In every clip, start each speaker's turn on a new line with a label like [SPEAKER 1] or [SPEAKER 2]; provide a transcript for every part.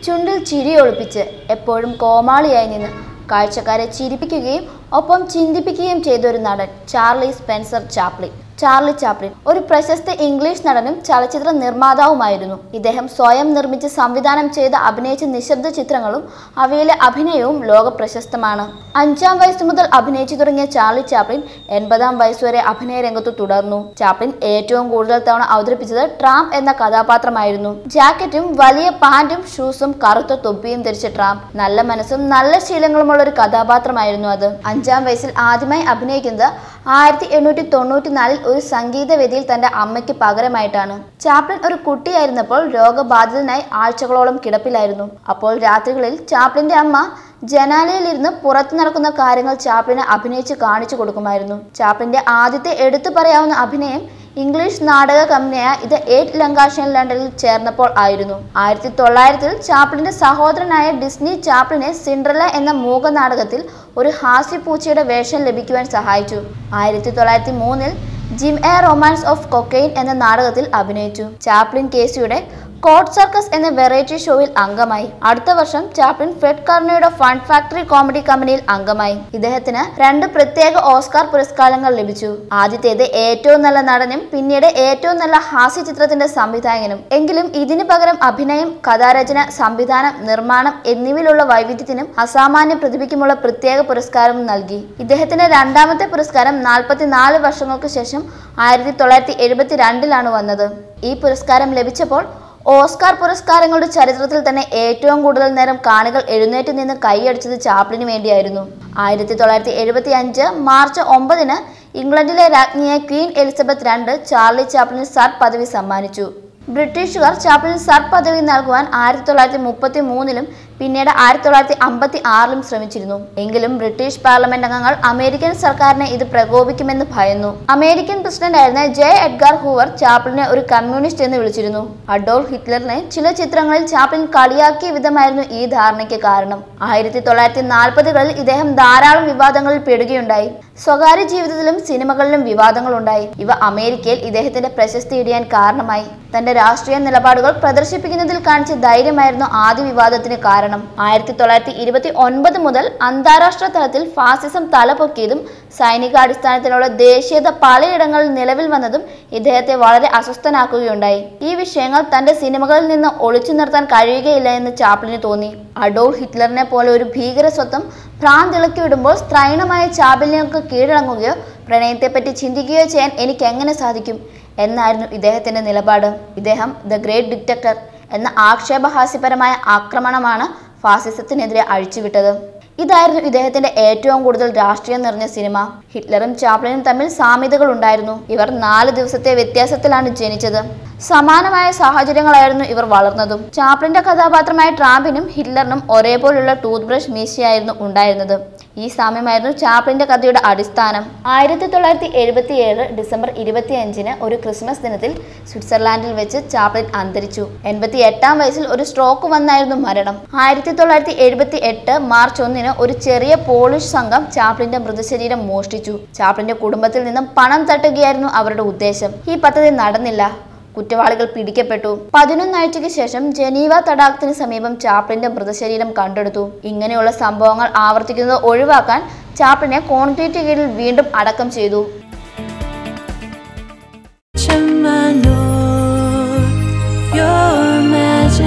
[SPEAKER 1] ചുണ്ടിൽ ചിരി ഒളിപ്പിച്ച് എപ്പോഴും കോമാളിയായി നിന്ന് കാഴ്ചക്കാരെ ചിരിപ്പിക്കുകയും ഒപ്പം ചിന്തിപ്പിക്കുകയും ചെയ്ത ഒരു നടൻ Charlie Spencer Chaplin Charlie Chaplin ഒരു പ്രശസ്ത ഇംഗ്ലീഷ് നടനും ചലച്ചിത്ര നിർമ്മാതാവുമായിരുന്നു ഇദ്ദേഹം സ്വയം നിർമ്മിച്ച് സംവിധാനം ചെയ്ത് അഭിനയിച്ച നിശബ്ദ ചിത്രങ്ങളും അവയിലെ അഭിനയവും ലോക പ്രശസ്തമാണ് അഞ്ചാം വയസ്സ് മുതൽ അഭിനയിച്ചു തുടങ്ങിയ ചാർലി ചാപ്ലിൻ എൺപതാം വയസ്സുവരെ അഭിനയ രംഗത്ത് തുടർന്നു ചാപ്ലിൻ ഏറ്റവും കൂടുതൽ തവണ അവതരിപ്പിച്ചത് ട്രാം എന്ന കഥാപാത്രമായിരുന്നു ജാക്കറ്റും വലിയ പാന്റും ഷൂസും കറുത്ത തൊപ്പിയും ധരിച്ച ട്രാം നല്ല മനസ്സും നല്ല ശീലങ്ങളുമുള്ള ഒരു കഥാപാത്രമായിരുന്നു അത് അഞ്ചാം വയസ്സിൽ ആദ്യമായി അഭിനയിക്കുന്നത് ആയിരത്തി എണ്ണൂറ്റി തൊണ്ണൂറ്റിനാലിൽ ഒരു സംഗീതവേദിയിൽ തന്റെ അമ്മയ്ക്ക് പകരമായിട്ടാണ് ചാപ്ലിൻ ഒരു കുട്ടിയായിരുന്നപ്പോൾ രോഗബാധിതനായി ആഴ്ചകളോളം കിടപ്പിലായിരുന്നു അപ്പോൾ രാത്രികളിൽ ചാപ്ലിന്റെ അമ്മ ജനാലയിലിരുന്ന് പുറത്തു നടക്കുന്ന കാര്യങ്ങൾ ചാപ്ലിന് അഭിനയിച്ച് കാണിച്ചു കൊടുക്കുമായിരുന്നു ചാപ്ലിന്റെ ആദ്യത്തെ എടുത്തു പറയാവുന്ന അഭിനയം ഇംഗ്ലീഷ് നാടക കമ്പനിയായ ഇത് എയ്റ്റ് ലങ്കാഷൻ ലണ്ടനിൽ ചേർന്നപ്പോൾ ആയിരുന്നു ആയിരത്തി തൊള്ളായിരത്തിൽ ചാപ്ലിന്റെ സഹോദരനായ ഡിസ്നി ചാപ്ലിനെ സിൻഡ്രല എന്ന മൂക നാടകത്തിൽ ഒരു ഹാസ്യപൂച്ചയുടെ വേഷം ലഭിക്കുവാൻ സഹായിച്ചു ആയിരത്തി തൊള്ളായിരത്തി മൂന്നിൽ Jim a romance of cocaine എന്ന നാടകത്തിൽ അഭിനയിച്ചു ചാപ്ലിൻ കേസിയുടെ കോട്ട് സർക്കസ് എന്ന വെറൈറ്റി ഷോയിൽ അംഗമായി അടുത്ത വർഷം ചാപ്ലിൻ ഫ്രെഡ് കർണയുടെ ഫൺ ഫാക്ടറി കോമഡി കമ്പനിയിൽ അംഗമായി ഇദ്ദേഹത്തിന് രണ്ട് പ്രത്യേക ഓസ്കാർ പുരസ്കാരങ്ങൾ ലഭിച്ചു ആദ്യത്തേത് ഏറ്റവും നല്ല നടനും പിന്നീട് ഏറ്റവും നല്ല ഹാസ്യ ചിത്രത്തിന്റെ സംവിധായകനും എങ്കിലും ഇതിനു പകരം അഭിനയം കഥാരചന സംവിധാനം നിർമ്മാണം എന്നിവയിലുള്ള വൈവിധ്യത്തിനും അസാമാന്യ പ്രതിഭയ്ക്കുമുള്ള പ്രത്യേക പുരസ്കാരവും നൽകി ഇദ്ദേഹത്തിന്റെ രണ്ടാമത്തെ പുരസ്കാരം നാൽപ്പത്തിനാല് വർഷങ്ങൾക്ക് ശേഷം ആയിരത്തി തൊള്ളായിരത്തി എഴുപത്തി രണ്ടിലാണ് വന്നത് ഈ പുരസ്കാരം ലഭിച്ചപ്പോൾ ഓസ്കാർ പുരസ്കാരങ്ങളുടെ ചരിത്രത്തിൽ തന്നെ ഏറ്റവും കൂടുതൽ നേരം കാണികൾ എഴുന്നേറ്റ് നിന്ന് കൈയടിച്ചത് ചാപ്ലിന് വേണ്ടിയായിരുന്നു ആയിരത്തി തൊള്ളായിരത്തി എഴുപത്തി അഞ്ച് മാർച്ച് ഒമ്പതിന് ഇംഗ്ലണ്ടിലെ രാജ്ഞിയായ ക്വീൻ എലിസബത്ത് രണ്ട് ചാർലി ചാപ്ലിന് സർ പദവി സമ്മാനിച്ചു ബ്രിട്ടീഷുകാർ ചാപ്ലിന് സർ പദവി നൽകുവാൻ ആയിരത്തി തൊള്ളായിരത്തി മുപ്പത്തി മൂന്നിലും പിന്നീട് ആയിരത്തി തൊള്ളായിരത്തി അമ്പത്തി ആറിലും ശ്രമിച്ചിരുന്നു എങ്കിലും ബ്രിട്ടീഷ് പാർലമെന്റ് അംഗങ്ങൾ അമേരിക്കൻ സർക്കാരിനെ ഇത് പ്രകോപിക്കുമെന്ന് ഭയന്നു അമേരിക്കൻ പ്രസിഡന്റായിരുന്ന ജെ എഡ്ഗാർ ഹൂവർ ചാപ്ലിനെ ഒരു കമ്മ്യൂണിസ്റ്റ് എന്ന് വിളിച്ചിരുന്നു അഡോൾഫ് ഹിറ്റ്ലറിനെ ചില ചിത്രങ്ങളിൽ ചാപ്ലിൻ കളിയാക്കിയ വിധമായിരുന്നു ഈ ധാരണയ്ക്ക് കാരണം ആയിരത്തി തൊള്ളായിരത്തി നാൽപ്പതുകളിൽ ഇദ്ദേഹം ധാരാളം വിവാദങ്ങളിൽ പെടുകയുണ്ടായി സ്വകാര്യ ജീവിതത്തിലും സിനിമകളിലും വിവാദങ്ങളുണ്ടായി ഇവ അമേരിക്കയിൽ ഇദ്ദേഹത്തിന്റെ പ്രശസ്തി ഇടിയാൻ കാരണമായി തന്റെ രാഷ്ട്രീയ നിലപാടുകൾ പ്രദർശിപ്പിക്കുന്നതിൽ കാണിച്ച ധൈര്യമായിരുന്നു ആദ്യ വിവാദത്തിന് കാരണം ആയിരത്തി തൊള്ളായിരത്തി ഇരുപത്തി ഒൻപത് മുതൽ അന്താരാഷ്ട്ര തലത്തിൽ ഫാസിസം തലപൊക്കിയതും സൈനികാടിസ്ഥാനത്തിലുള്ള ദേശീയത പലയിടങ്ങളിൽ നിലവിൽ വന്നതും ഇദ്ദേഹത്തെ വളരെ അസ്വസ്ഥനാക്കുകയുണ്ടായി ഈ വിഷയങ്ങൾ തന്റെ സിനിമകളിൽ നിന്ന് ഒളിച്ചു നിർത്താൻ കഴിയുകയില്ല എന്ന് ചാപ്ലിന് തോന്നി അഡോൾ ഹിറ്റ്ലറിനെ പോലെ ഒരു ഭീകര സ്വത്വം ഭ്രാന്തിളക്കി വിടുമ്പോൾ സ്ത്രൈണമായ ചാബല്യങ്ങൾക്ക് കീഴടങ്ങുകയോ പ്രണയത്തെപ്പറ്റി ചിന്തിക്കുകയോ ചെയ്യാൻ എനിക്ക് എങ്ങനെ സാധിക്കും എന്നായിരുന്നു ഇദ്ദേഹത്തിന്റെ നിലപാട് ഇദ്ദേഹം ദ ഗ്രേറ്റ് ഡിക്റ്റക്ടർ എന്ന ആക്ഷേപഹാസ്യപരമായ ആക്രമണമാണ് ഫാസിസത്തിനെതിരെ അഴിച്ചുവിട്ടത് ഇതായിരുന്നു ഇദ്ദേഹത്തിന്റെ ഏറ്റവും കൂടുതൽ രാഷ്ട്രീയം നിറഞ്ഞ സിനിമ ഹിറ്റ്ലറും ചാപ്ലിനും തമ്മിൽ സാമ്യതകൾ ഉണ്ടായിരുന്നു ഇവർ നാല് ദിവസത്തെ വ്യത്യാസത്തിലാണ് ജനിച്ചത് സമാനമായ സാഹചര്യങ്ങളായിരുന്നു ഇവർ വളർന്നതും ചാപ്ലിന്റെ കഥാപാത്രമായ ട്രാമ്പിനും ഹിറ്റ്ലറിനും ഒരേപോലുള്ള ടൂത്ത് ബ്രഷ് മീശയായിരുന്നു ഉണ്ടായിരുന്നത് ഈ സാമ്യമായിരുന്നു ചാപ്ലിന്റെ കഥയുടെ അടിസ്ഥാനം ആയിരത്തി തൊള്ളായിരത്തി എഴുപത്തി ഏഴ് ഡിസംബർ ഇരുപത്തിയഞ്ചിന് ഒരു ക്രിസ്മസ് ദിനത്തിൽ സ്വിറ്റ്സർലാൻഡിൽ വെച്ച് ചാപ്ലിൻ അന്തരിച്ചു എൺപത്തി എട്ടാം വയസ്സിൽ ഒരു സ്ട്രോക്ക് വന്നായിരുന്നു മരണം ആയിരത്തി തൊള്ളായിരത്തി എഴുപത്തി എട്ട് മാർച്ച് ഒന്നിന് ഒരു ചെറിയ പോളിഷ് സംഘം ചാപ്ലിന്റെ മൃതശരീരം മോഷ്ടിച്ചു ചാപ്ലിന്റെ കുടുംബത്തിൽ നിന്നും പണം തട്ടുകയായിരുന്നു അവരുടെ ഉദ്ദേശം ഈ പദ്ധതി നടന്നില്ല കുറ്റവാളികൾ പിടിക്കപ്പെട്ടു പതിനൊന്നാഴ്ചയ്ക്ക് ശേഷം ജനീവ തടാകത്തിന് സമീപം ചാപ്ലിന്റെ മൃതശരീരം കണ്ടെടുത്തു ഇങ്ങനെയുള്ള സംഭവങ്ങൾ ആവർത്തിക്കുന്നത് ഒഴിവാക്കാൻ ചാപ്ലിനെ കോൺക്രീറ്റ് കീഴിൽ വീണ്ടും അടക്കം ചെയ്തു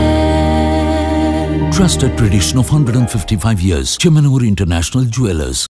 [SPEAKER 2] Trusted tradition of 155 years. Chemanur International Jewelers.